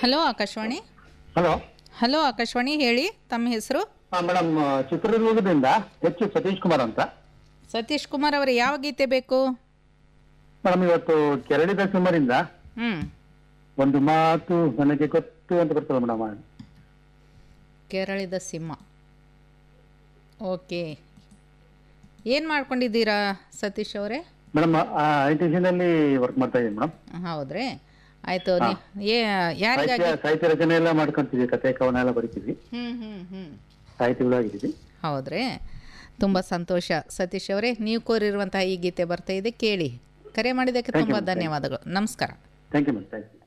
hello Akashvani hello hello Akashvani ಹೇಳಿ ತಮ್ಮ ಹೆಸರು ಮೇಡಮ್ ಚಿತ್ರದುರ್ಗದಿಂದ ಎಚ್ ಸತೀಶ್ ಕುಮಾರ್ ಅಂತ ಸತೀಶ್ ಕುಮಾರ್ ಅವರ ಯಾವ ಗೀತೆ ಬೇಕು ಮೇಡಮ್ ಇವತ್ತು ಕೆರಳಿದ ಸುಮರಿಂದ ಹ್ಞೂ ಒಂದು ಮಾತು ನನಗೆ ಗೊತ್ತು ಅಂತ ಬರ್ತದೆ ಮೇಡಮ್ ಕೆರಳಿದ ಸಿಂಹ ಓಕೆ ಏನು ಮಾಡ್ಕೊಂಡಿದ್ದೀರಾ ಸತೀಶ್ ಅವರೇ ಮೇಡಮ್ ಐ ಟಿ ನಲ್ಲಿ ವರ್ಕ್ ಮಾಡ್ತಾ ಇದ್ದೀನಿ ಮೇಡಮ್ ಹೌದ್ರಿ ಆಯಿತು ನೀ ಏ ಯಾರಿಗಾಗಿ ಸಾಹಿತ್ಯ ಸಾಹಿತ್ಯ ರಚನೆ ಎಲ್ಲ ಮಾಡ್ಕೊಂತೀವಿ ಕತೆ ಕವನ ಎಲ್ಲ ಬರಿತೀವಿ ಹ್ಞೂ ಹ್ಞೂ ಹ್ಞೂ ಸಾಹಿತಿಗಳು ಆಗಿದ್ದೀವಿ ಹೌದ್ರಿ ತುಂಬ ಸಂತೋಷ ಸತೀಶ್ ಅವರೇ ನೀವು ಕೋರಿರುವಂತಹ ಈ ಗೀತೆ ಬರ್ತಾ ಇದೆ ಕೇಳಿ ಕರೆ ಮಾಡಿದ್ದಕ್ಕೆ ತುಂಬ ಧನ್ಯವಾದಗಳು ನಮಸ್ಕಾರ thank you madam thank you